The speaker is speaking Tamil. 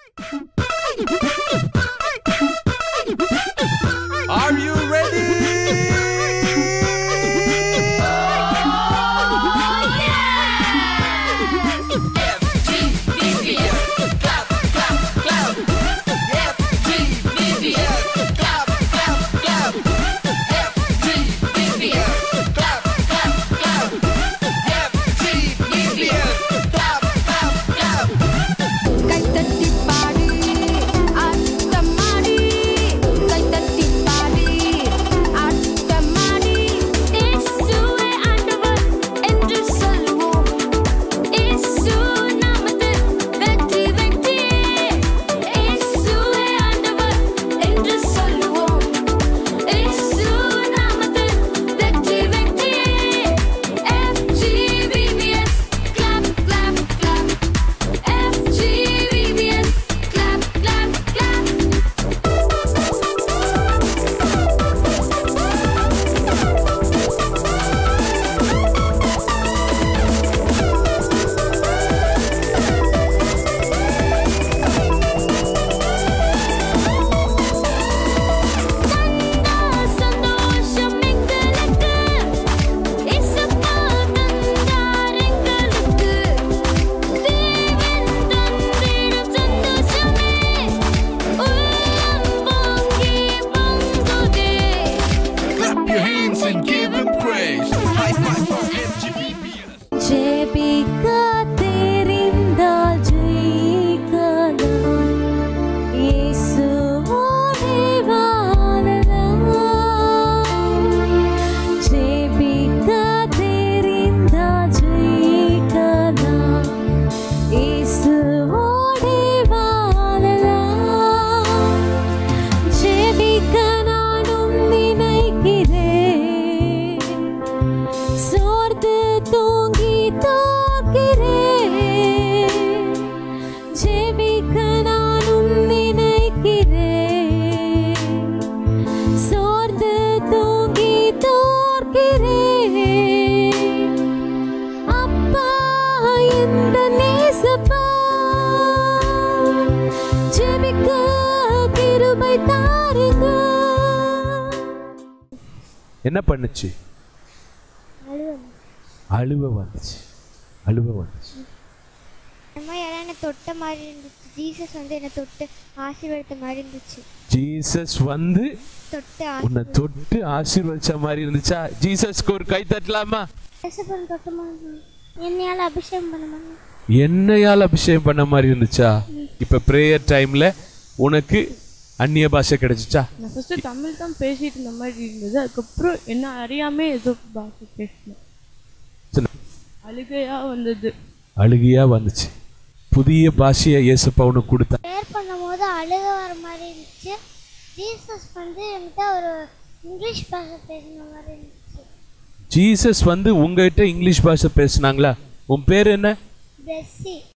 Are you ready? கைத்தட்டி பாடி ஆட்டமாடி கைத்தட்டி பாடி ஆட்டமாடி இயேசுவே ஆண்டவர் என்று சொல்லுவோம் இயேசு நாமத்தில் வெற்றி வெற்றியே இயேசுவே ஆண்டவர் என்று சொல்லுவோம் இயேசு நாமத்தில் வெற்றி வெற்றியே FGVBS clap clap clap FGVBS clap clap clap சந்தோஷம் எங்களுக்கு இசப்பா தந்தார் எங்களுக்கு தேவன் தந்திடும் சந்தோஷமே உள்ளம் பொங்கி பொங்குதே Clap your hands and give him praise. High five for FGBBS. ஜெபிக்க தெரிந்தால் ஜெயிக்கலாம் இயேசுவோடே வாழலாம் ஜெபிக்க தெரிந்தால் ஜெயிக்கலாம் இயேசுவோடே வாழலாம் ஜெபிக்க நானும் நினைக்கிறேன் சோர்ந்து தூங்கி தோக்கிறேன் ஜெபிக்க நானும் நினைக்கிறேன் சோர்ந்து தூங்கி தோற்கிறேன் அப்பா இந்த நேசப்பா ஜெபிக்க கிருபை தாருங்க என்ன பண்ணுச்சு அழுவ வந்துச்சு அழுவ வந்துச்சு அம்மா யாரும் என்னை தொட்ட மாதிரி இருந்துச்சு ஜீசஸ் வந்து என்னை தொட்டு ஆசீர்வதித்த மாதிரி இருந்துச்சு ஜீசஸ் வந்து தொட்டு உன்னை தொட்டு ஆசீர்வதிச்ச மாதிரி இருந்துச்சா ஜீசஸ்க்கு ஒரு கை தட்டலாமா ஆசீர்வாதம் தொட்டமா என்னையால் அபிஷேகம் பண்ணுமாங்க என்னையால் அபிஷேகம் பண்ண மாதிரி இருந்துச்சா இப்ப பிரேயர் டைம்ல உனக்கு அந்நிய பாஷை கிடைச்சிச்சா நான் ஃபஸ்ட்டு தமிழ் தான் பேசிட்டு இருந்த மாதிரி இருந்தது அதுக்கப்புறம் என்ன அறியாமே ஏதோ பாஷை பேசினேன் சொன்ன. அழுகையா வந்தது அழுகையா வந்துச்சு புதிய பாஷையை இயேசப்பா உனக்கு கொடுத்தா ப்ரேயர் பண்ணும்போது அழுக வர மாதிரி இருந்துச்சு ஜீசஸ் வந்து என்கிட்ட ஒரு இங்கிலீஷ் பாஷை பேசின மாதிரி இருந்துச்சு ஜீசஸ் வந்து உங்ககிட்ட இங்கிலீஷ் பாஷை பேசுனாங்களா உன் பேர் என்ன பெஸ்ஸி